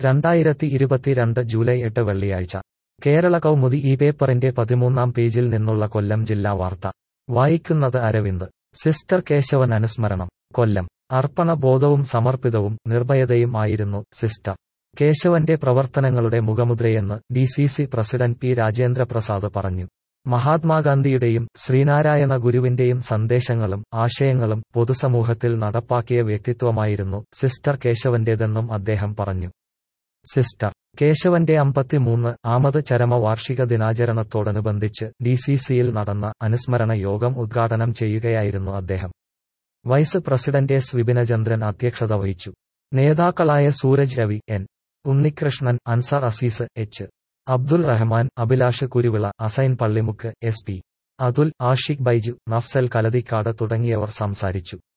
രണ്ടായിരത്തി ഇരുപത്തിരണ്ട് ജൂലൈ എട്ട് വെള്ളിയാഴ്ച കേരള കൗമുദി ഈ പേപ്പറിന്റെ പതിമൂന്നാം പേജിൽ നിന്നുള്ള കൊല്ലം ജില്ലാ വാർത്ത വായിക്കുന്നത് അരവിന്ദ് സിസ്റ്റർ കേശവൻ അനുസ്മരണം കൊല്ലം അർപ്പണബോധവും സമർപ്പിതവും നിർഭയതയും ആയിരുന്നു സിസ്റ്റർ കേശവന്റെ പ്രവർത്തനങ്ങളുടെ മുഖമുദ്രയെന്ന് D C C president P Rajendraprasad പറഞ്ഞു മഹാത്മാഗാന്ധിയുടെയും ശ്രീനാരായണ ഗുരുവിന്റെയും സന്ദേശങ്ങളും ആശയങ്ങളും പൊതുസമൂഹത്തിൽ നടപ്പാക്കിയ വ്യക്തിത്വമായിരുന്നു സിസ്റ്റർ കേശവന്റേതെന്നും അദ്ദേഹം പറഞ്ഞു സിസ്റ്റർ കേശവന്റെ അമ്പത്തിമൂന്ന് ആമത് ചരമ വാർഷിക ദിനാചരണത്തോടനുബന്ധിച്ച് ഡി സി സിയിൽ നടന്ന അനുസ്മരണ യോഗം ഉദ്ഘാടനം ചെയ്യുകയായിരുന്നു അദ്ദേഹം വൈസ് പ്രസിഡന്റ് എസ് വിപിനചന്ദ്രൻ അധ്യക്ഷത വഹിച്ചു നേതാക്കളായ Sooraj Ravi N Unnikrishnan Ansar Azeez H Abdul Rahman Abhilash Kuruvila Assain Pallimukku S P Athul Ashiq Baiju Nafsal Kalathikkad തുടങ്ങിയവർ സംസാരിച്ചു